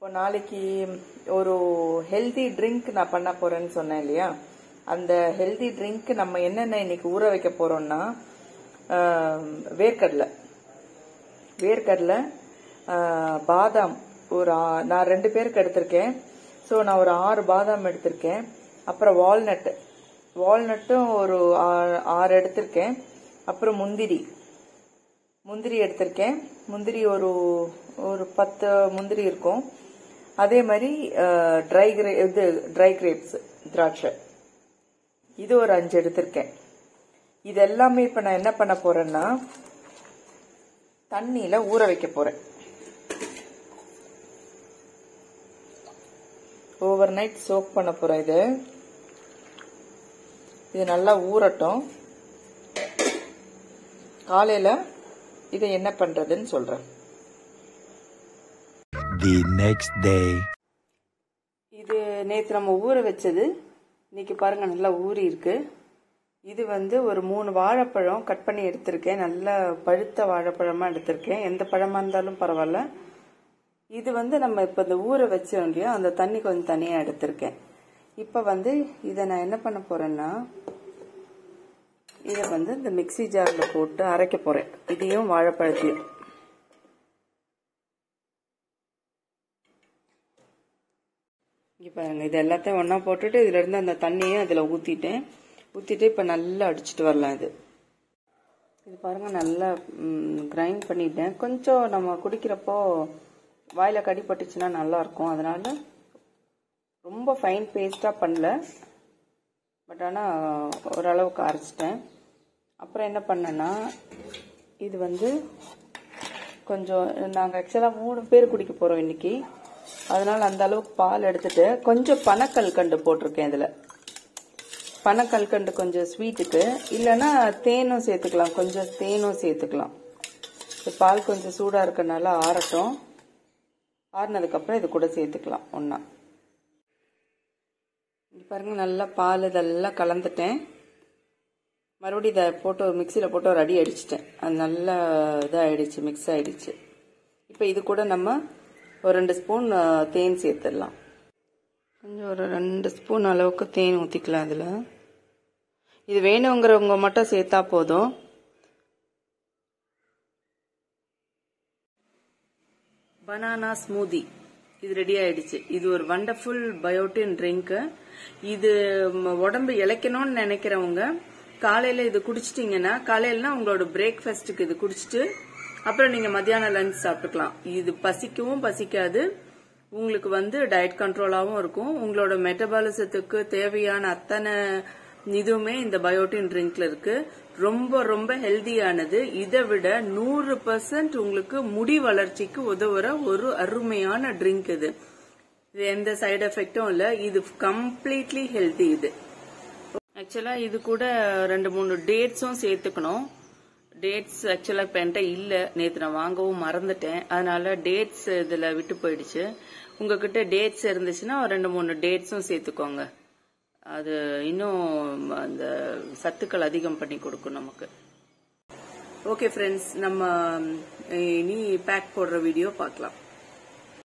இப்போ நாளைக்கு ஒரு ஹெல்தி ட்ரிங்க் நான் பண்ண போறேன்னு சொன்னேன் இல்லையா அந்த ஹெல்தி ட்ரிங்க் நம்ம என்னென்ன இன்னைக்கு ஊற வைக்க போறோம்னா ஆஹ், வேர்க்கடலை வேர்க்கடலை ஆஹ், பாதாம் ஒரு ஆ- நான் ரெண்டு பேருக்கு எடுத்திருக்கேன் ஸோ நான் ஒரு ஆறு பாதாம் எடுத்திருக்கேன் அப்புறம் வால்நட் வால்நட்டும் ஒரு ஆ- ஆறு எடுத்திருக்கேன் அப்புறம் முந்திரி முந்திரி எடுத்திருக்கேன் முந்திரி ஒரு ஒரு பத்து முந்திரி இருக்கும் அதே மாதிரி ட்ரை கிரே இது ட்ரை கிரேப்ஸ் திராட்சை இது ஒரு அஞ்சு எடுத்திருக்கேன் இது எல்லாமே இப்ப நான் என்ன பண்ண போறேன்னா தண்ணியில ஊற வைக்க போறேன் ஓவர் நைட் சோக் பண்ண போறேன் இது இது நல்லா ஊறட்டும் காலையில இதை என்ன பண்றதுன்னு சொல்றேன் The next day. இது நேற்று நம்ம ஊற வச்சது இன்னைக்கு பாருங்க நல்லா ஊறி இருக்கு இது வந்து ஒரு மூணு வாழைப்பழம் கட் பண்ணி எடுத்திருக்கேன் நல்ல பழுத்த வாழைப்பழமா எடுத்திருக்கேன் எந்த பழமா இருந்தாலும் பரவாயில்ல இது வந்து நம்ம இப்போ இந்த ஊற வச்சோம் இல்லையா அந்த தண்ணி கொஞ்சம் தனியாக எடுத்திருக்கேன் இப்போ வந்து இதை நான் என்ன பண்ண போறேன்னா இதை வந்து இந்த மிக்ஸி ஜாரில் போட்டு அரைக்க போறேன் இதையும் வாழைப்பழத்தையும் இங்கே பாருங்க இது எல்லாத்தையும் ஒன்றா போட்டுட்டு இதுல இருந்து அந்த தண்ணியை அதில் ஊற்றிட்டேன் ஊற்றிட்டு இப்போ நல்லா அடிச்சிட்டு வரலாம் இது இது பாருங்க நல்லா கிரைண்ட் பண்ணிட்டேன் கொஞ்சம் நம்ம குடிக்கிறப்போ வாயில கடி பட்டுச்சுன்னா நல்லா இருக்கும் அதனால ரொம்ப ஃபைன் பேஸ்டாக பண்ணல பட் ஆனால் ஓரளவுக்கு அரைச்சிட்டேன் அப்புறம் என்ன பண்ணேன்னா இது வந்து கொஞ்சம் நாங்கள் ஆக்சுவலாக மூணு பேர் குடிக்க போகிறோம் இன்னைக்கு அதனால அந்த அளவுக்கு பால் எடுத்துட்டு கொஞ்சம் பனக்கல்கண்டு போட்டிருக்கேன் இதில் பனக்கல்கண்டு கொஞ்சம் ஸ்வீட்டுக்கு இல்லைன்னா தேனும் சேர்த்துக்கலாம் கொஞ்சம் தேனும் சேர்த்துக்கலாம் இந்த பால் கொஞ்சம் சூடாக இருக்கனால ஆறட்டும் ஆறுனதுக்கப்புறம் இது கூட சேர்த்துக்கலாம் ஒன்றா இங்க பாருங்க நல்லா பால் இதெல்லாம் கலந்துட்டேன் மறுபடியும் இதை போட்டு ஒரு மிக்சியில் போட்டு ஒரு அடி அடிச்சிட்டேன் அது நல்லா இதாகிடுச்சு மிக்ஸ் ஆயிடுச்சு இப்போ இது கூட நம்ம ஒரு ரெண்டு ஸ்பூன் அஹ், தேன் சேர்த்துடலாம் கொஞ்சம் ஒரு ரெண்டு ஸ்பூன் அளவுக்கு தேன் ஊற்றிக்கலாம் அதில் இது வேணுங்கிறவங்க மட்டும் சேர்த்தா போதும் பனானா ஸ்மூதி இது ரெடி ஆயிடுச்சு இது ஒரு வண்டர்ஃபுல் பயோட்டின் ட்ரிங்க் இது ம், உடம்பு இளைக்கணும்னு நினைக்கிறவங்க காலையில இது குடிச்சிட்டீங்கன்னா காலையிலனா உங்களோட பிரேக்ஃபாஸ்ட்டுக்கு இது குடிச்சிட்டு அப்புறம் நீங்க மத்தியானம் லஞ்ச் சாப்பிட்டுக்கலாம் இது பசிக்கவும் பசிக்காது உங்களுக்கு வந்து டயட் கண்ட்ரோலாகவும் இருக்கும் உங்களோட மெட்டபாலிசத்துக்கு தேவையான அத்தனை இதுவுமே இந்த பயோட்டின் ட்ரிங்க்ல இருக்கு ரொம்ப ரொம்ப ஹெல்தியானது இதை விட நூறு பர்சன்ட் உங்களுக்கு முடி வளர்ச்சிக்கு உதவுற ஒரு அருமையான ட்ரிங்க் இது இது எந்த சைடு எஃபெக்டும் இல்ல இது கம்ப்ளீட்லி ஹெல்தி இது ஆக்சுவலா இது கூட ரெண்டு மூணு டேட்ஸும் சேர்த்துக்கணும் டேட்ஸ் ஆக்சுவலா இப்போ என்கிட்ட இல்ல நேத்து நான் வாங்கவும் மறந்துட்டேன் அதனால டேட்ஸ் இதுல விட்டு போயிடுச்சு உங்ககிட்ட டேட்ஸ் இருந்துச்சுன்னா ஒரு ரெண்டு மூணு டேட்ஸும் சேர்த்துக்கோங்க அது இன்னும் அந்த சத்துக்கள் அதிகம் பண்ணி கொடுக்கும் நமக்கு ஓகே ஃப்ரெண்ட்ஸ் நம்ம இனி பேக் போடுற வீடியோ பார்க்கலாம்